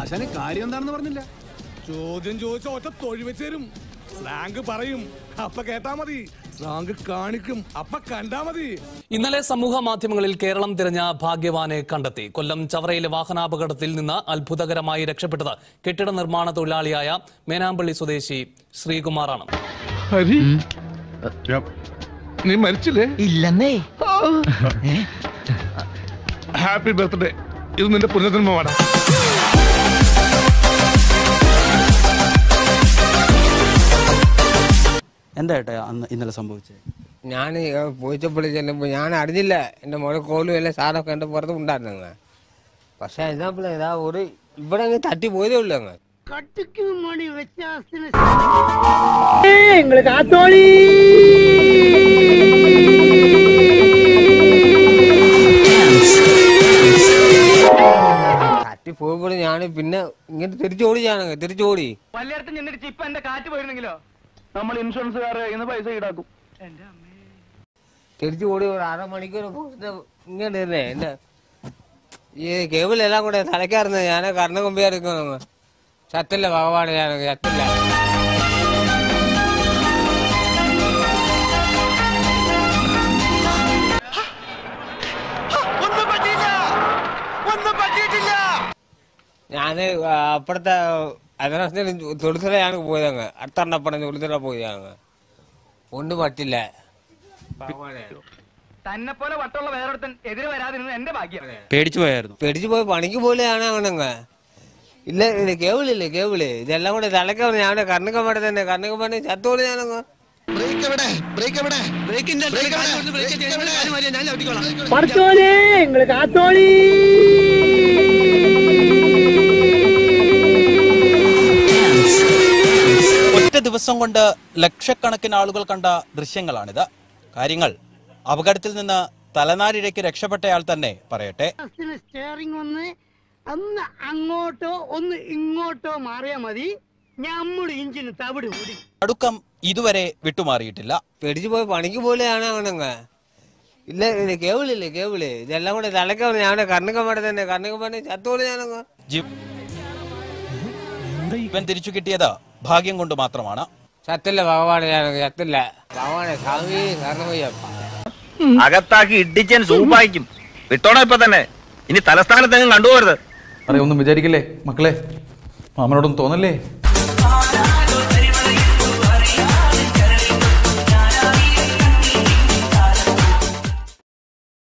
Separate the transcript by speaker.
Speaker 1: ആശാന് കാര്യം എന്താണെന്ന് പറഞ്ഞില്ല
Speaker 2: ചോദ്യം ചോദിച്ച ഒറ്റ തൊഴി വെച്ച് തരും സ്ലാങ്ക് പറയും അപ്പ കേട്ടാ മതി സ്ലാങ്ക് കാണിക്കും അപ്പ കണ്ടാ മതി
Speaker 3: ഇന്നലെ സമൂഹ മാധ്യമങ്ങളിൽ കേരളം തിരഞ്ഞ ഭാഗ്യവാനെ കണ്ടെത്തി കൊല്ലം ചവറയിലെ വാഹനാപകടത്തിൽ നിന്ന് അത്ഭുതകരമായി രക്ഷപ്പെട്ടത് കെട്ടിട നിർമ്മാണ തൊഴിലാളിയായ മേനാമ്പള്ളി സ്വദേശി ശ്രീകുമാറാണ്
Speaker 4: ഹരി നീ മരിച്ചില്ലേ
Speaker 5: ഇല്ലെന്നേ
Speaker 4: ഹാപ്പി ബർത്ത്ഡേ ഇത് നിന്റെ പുനർജന്മമാണ്
Speaker 6: എന്താ ഏട്ടാ അന്ന് ഇന്നലെ സംഭവിച്ചത്
Speaker 7: ഞാൻ പോയിച്ചപ്പള്ളി ചെല്ലുമ്പോൾ ഞാൻ അറിഞ്ഞില്ല എൻ്റെ മോളെ കോലും എല്ലാം സാധനമൊക്കെ എൻ്റെ പുറത്ത് ഉണ്ടായിരുന്നു പക്ഷെ എന്നാ ഇതാ ഒരു ഇവിടെ അങ്ങ് തട്ടി പോയതേ ഉള്ളൂ അങ്ങ് തട്ടി പോയപ്പോൾ ഞാൻ പിന്നെ ഇങ്ങനെ തിരിച്ചോടി ഞാനങ്ങ് തിരിച്ചോടി
Speaker 5: പലയിടത്തും ചെന്നിട്ട് ഇപ്പൊ എന്റെ കാറ്റ് പോയിരുന്നെങ്കിലോ
Speaker 4: നമ്മൾ ഇൻഷുറൻസുകാരെ ഇന്ന് പൈസ ഈടാക്കും
Speaker 7: തിരിച്ചു ഓടി ഒരു അരമണിക്കൂർ പോയിട്ട് ഇങ്ങനെ ഇരുന്നേ എന്റെ ഈ കേബിൾ എല്ലാം കൂടെ തലക്കാറുന്നത് ഞാൻ കർണ കൊമ്പി എടുക്കുന്നു ചത്തില്ല ഭഗവാൻ ഞാൻ ചത്തില്ല ഞാന് അപ്പുറത്തെ അതിനകത്ത് തൊടുത്തറയാണ് പോയതങ്ങ് അടുത്തണ്ണപ്പടം തൊടുത്തറ പോയതങ്ങ് ഒന്നും പറ്റില്ല ഭഗവാനെ
Speaker 5: തന്നെ പോലെ വട്ടമുള്ള വേറൊരുത്തൻ എതിരെ വരാതിരുന്നത് എന്റെ ഭാഗ്യം
Speaker 6: പേടിച്ചു പോയായിരുന്നു
Speaker 7: പേടിച്ചു പോയി പണിക്ക് പോലെയാണ് അങ്ങനങ്ങ് ഇല്ല ഇല്ല കേബിളില്ലേ കേബിള് ഇതെല്ലാം കൂടെ തലക്ക ഞാൻ കർണക്കമ്പാടെ തന്നെ കർണക്കമ്പാടെ ചത്തോളി ഞാനങ്ങ്
Speaker 6: ഒറ്റ ദിവസം കൊണ്ട് ലക്ഷക്കണക്കിന് ആളുകൾ കണ്ട ദൃശ്യങ്ങളാണിത് കാര്യങ്ങൾ അപകടത്തിൽ നിന്ന് തലനാരിഴയ്ക്ക് രക്ഷപ്പെട്ടയാൾ തന്നെ പറയട്ടെ
Speaker 8: സ്റ്റിയറിംഗ് ഒന്ന് ഒന്ന് അങ്ങോട്ടോ ഒന്ന് ഇങ്ങോട്ടോ മാറിയാ മതി നമ്മുടെ ഇഞ്ചിന് തവിട് കൂടി
Speaker 6: അടുക്കം ഇതുവരെ വിട്ടുമാറിയിട്ടില്ല
Speaker 7: പേടിച്ചു പോയി പണിക്ക് പോലെയാണ് അങ്ങനങ്ങ് ഇല്ല ഇല്ല കേബിളില്ലേ കേബിള് ഇതെല്ലാം കൂടെ തലക്ക ഞാൻ കർണക്കമ്പാടെ തന്നെ കർണക്കമ്പാടെ ചത്തോളി ഞാനങ്ങ്
Speaker 6: ജീവൻ തിരിച്ചു കിട്ടിയത് ഭാഗ്യം കൊണ്ട് മാത്രമാണ്
Speaker 7: ചത്തില്ല ഭഗവാനെ ഞാൻ ചത്തില്ല ഭഗവാനെ സ്വാമി കാരണമയ്യപ്പ
Speaker 9: അകത്താക്കി ഇടിച്ചൻ സൂപ്പായിക്കും വിട്ടോണം ഇപ്പൊ തന്നെ ഇനി തലസ്ഥാനത്തെങ്ങും കണ്ടുപോകരുത്
Speaker 10: ഒന്നും വിചാരിക്കില്ലേ മക്കളെ മാമനോടൊന്നും തോന്നല്ലേ